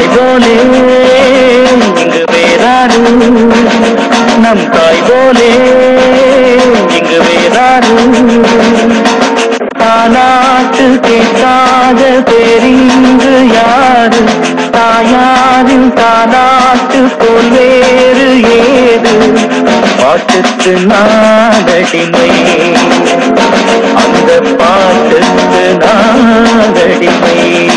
தாய் போலே இங்கு வேறாரு நம் தாய் போலே இங்கு வேறாரு தாலாட்டு கேட்காத பேரிங்கு யாரு தாயாரின் தாலாட்டு போல் வேறு ஏது பாட்டுக்கு நாடடிமை அந்த பாட்டுக்கு நாடடிமை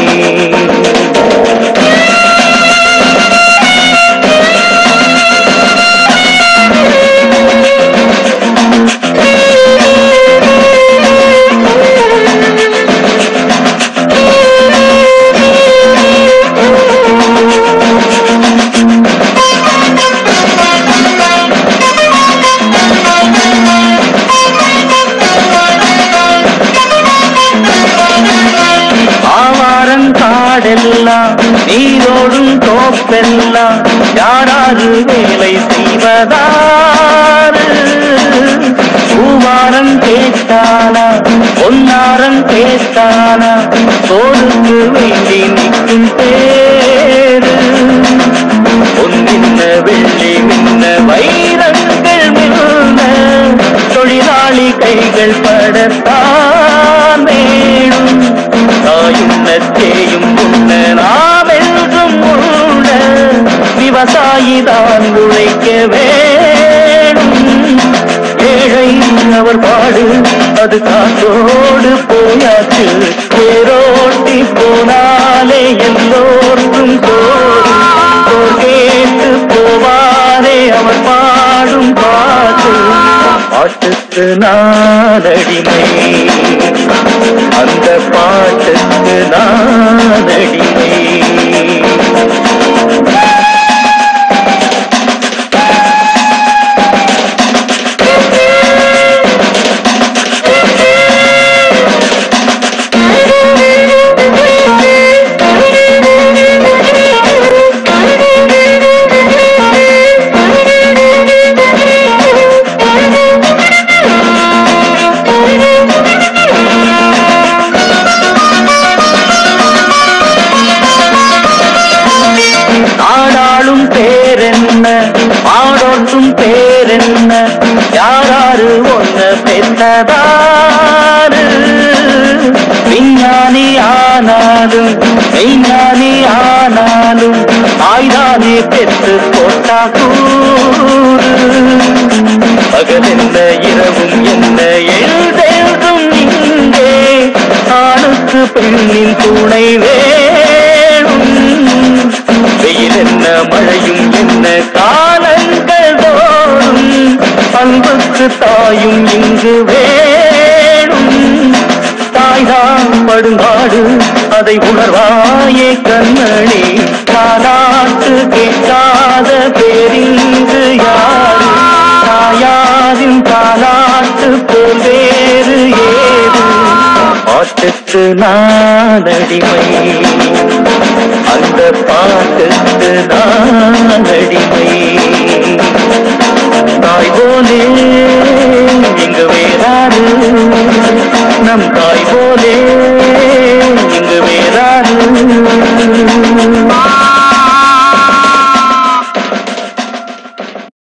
ஆவாரம் காடெல்லாம் நீரோடும் தோப்பெல்லாம் யாராரு வேலை செய்வதாரு பூவாரம் கேட்டானா பொன்னாரம் கேட்டானா சோறுக்கு வேண்டி நிற்கும் பேரு பொன்னின்ன வெள்ளி மின்ன வைரங்கள் மின்ன தொழிலாளி கைகள் படத்தான் வேணும் தாயுண்ண தேயும் உண்ண நாம் என்றும் உண்ண விவசாயி தான் உழைக்க வேணும் ஏழை அவர் பாடு அது காற்றோடு போயாச்சு தேரோட்டி போனாலே எல்லோருக்கும் சோறு சோர் கேட்டு போவாரே அவர் பாடும் பாட்டு பாட்டுக்கு நாடடிமை அந்த பாட்டுக்கு நாடடிமை நாடாளும் பேரென்ன பாடோட்டும் பேரென்ன யாராரு ஒன்ன பெற்றதாரு விஞ்ஞானி ஆனாலும் மெய்ஞானி ஆனாலும் தாய்தானே பெற்று போட்டா கூறு பகல் என்ன இரவும் என்ன எழுதெழுதும் இங்கே ஆணுக்கு பெண்ணின் துணை வேணும் வெயில் என்ன மழையும் என்ன காலங்கள் தோறும் அன்புக்கு தாயும் இங்கு வேணும் தாய்தான் படுங்காடு அதை உணர்வாயே கண்ணனே தாலாட்டு கேட்காத பேரிங்கு யாரு தாயாரின் தாலாட்டு போல் வேறு ஏது பாட்டுக்கு நாடடிமை அந்த பாட்டுக்கு நாடடிமை தாய் போலே இங்கு வேறாரு நம் தாய் போலே